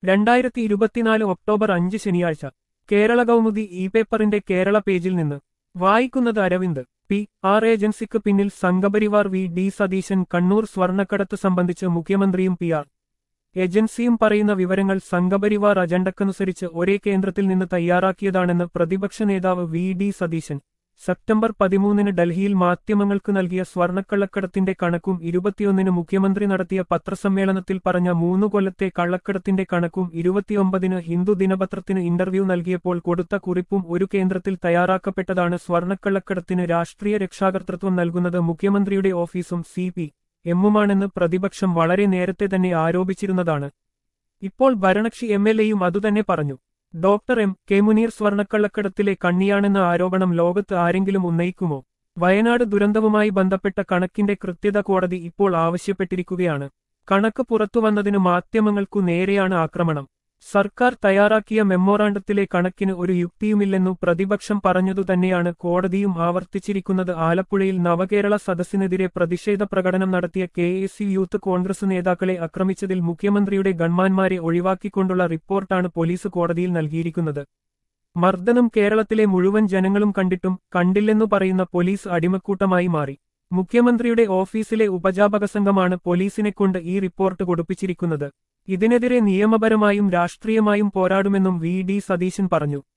രണ്ടായിരത്തി ഇരുപത്തിനാല് ഒക്ടോബർ അഞ്ച് ശനിയാഴ്ച കേരള കൗമുദി ഇ പേപ്പറിന്റെ കേരള പേജിൽ നിന്ന് വായിക്കുന്നത് അരവിന്ദ് പി ആർ ഏജൻസിക്ക് പിന്നിൽ സംഘപരിവാർ വി ഡി സതീശൻ കണ്ണൂർ സ്വർണ്ണക്കടത്ത് സംബന്ധിച്ച് മുഖ്യമന്ത്രിയും പി ആർ ഏജൻസിയും പറയുന്ന വിവരങ്ങൾ സംഘപരിവാർ അജണ്ടക്കനുസരിച്ച് ഒരേ കേന്ദ്രത്തിൽ നിന്ന് തയ്യാറാക്കിയതാണെന്ന് പ്രതിപക്ഷ നേതാവ് വി ഡി സതീശൻ സെപ്റ്റംബർ പതിമൂന്നിന് ഡൽഹിയിൽ മാധ്യമങ്ങൾക്ക് നൽകിയ സ്വർണ്ണക്കള്ളക്കടത്തിന്റെ കണക്കും ഇരുപത്തിയൊന്നിന് മുഖ്യമന്ത്രി നടത്തിയ പത്രസമ്മേളനത്തിൽ പറഞ്ഞ മൂന്നു കൊല്ലത്തെ കള്ളക്കടത്തിന്റെ കണക്കും ഇരുപത്തിയൊമ്പതിന് ഹിന്ദു ദിനപത്രത്തിന് ഇന്റർവ്യൂ നൽകിയപ്പോൾ കൊടുത്ത കുറിപ്പും ഒരു കേന്ദ്രത്തിൽ തയ്യാറാക്കപ്പെട്ടതാണ് സ്വർണ്ണക്കള്ളക്കടത്തിന് രാഷ്ട്രീയ രക്ഷാകർതൃത്വം നൽകുന്നത് മുഖ്യമന്ത്രിയുടെ ഓഫീസും സി പി എമ്മുമാണെന്ന് പ്രതിപക്ഷം വളരെ നേരത്തെ തന്നെ ആരോപിച്ചിരുന്നതാണ് ഇപ്പോൾ ഭരണകക്ഷി എം എൽ എയും അതുതന്നെ പറഞ്ഞു ഡോക്ടർ എം കെ മുനീർ സ്വർണ്ണക്കള്ളക്കടത്തിലെ കണ്ണിയാണെന്ന ആരോപണം ലോകത്ത് ആരെങ്കിലും ഉന്നയിക്കുമോ വയനാട് ദുരന്തവുമായി ബന്ധപ്പെട്ട കണക്കിന്റെ കൃത്യത കോടതി ഇപ്പോൾ ആവശ്യപ്പെട്ടിരിക്കുകയാണ് കണക്ക് പുറത്തുവന്നതിന് മാധ്യമങ്ങൾക്കു നേരെയാണ് ആക്രമണം സർക്കാർ തയ്യാറാക്കിയ മെമ്മോറാണ്ടത്തിലെ കണക്കിന് ഒരു യുക്തിയുമില്ലെന്നു പ്രതിപക്ഷം പറഞ്ഞതുതന്നെയാണ് കോടതിയും ആവർത്തിച്ചിരിക്കുന്നത് ആലപ്പുഴയിൽ നവകേരള സദസ്സിനെതിരെ പ്രതിഷേധ പ്രകടനം നടത്തിയ K S U youth congress നേതാക്കളെ ആക്രമിച്ചതിൽ മുഖ്യമന്ത്രിയുടെ ഗൺമാന്മാരെ ഒഴിവാക്കിക്കൊണ്ടുള്ള റിപ്പോർട്ടാണ് പോലീസ് കോടതിയിൽ നൽകിയിരിക്കുന്നത് മർദ്ദനം കേരളത്തിലെ മുഴുവൻ ജനങ്ങളും കണ്ടിട്ടും കണ്ടില്ലെന്നു പറയുന്ന പോലീസ് അടിമക്കൂട്ടമായി മാറി മുഖ്യമന്ത്രിയുടെ ഓഫീസിലെ ഉപജാപക സംഘമാണ് പോലീസിനെക്കൊണ്ട് ഈ റിപ്പോർട്ട് കൊടുപ്പിച്ചിരിക്കുന്നത് ഇതിനെതിരെ നിയമപരമായും രാഷ്ട്രീയമായും പോരാടുമെന്നും വി ഡി സതീശൻ പറഞ്ഞു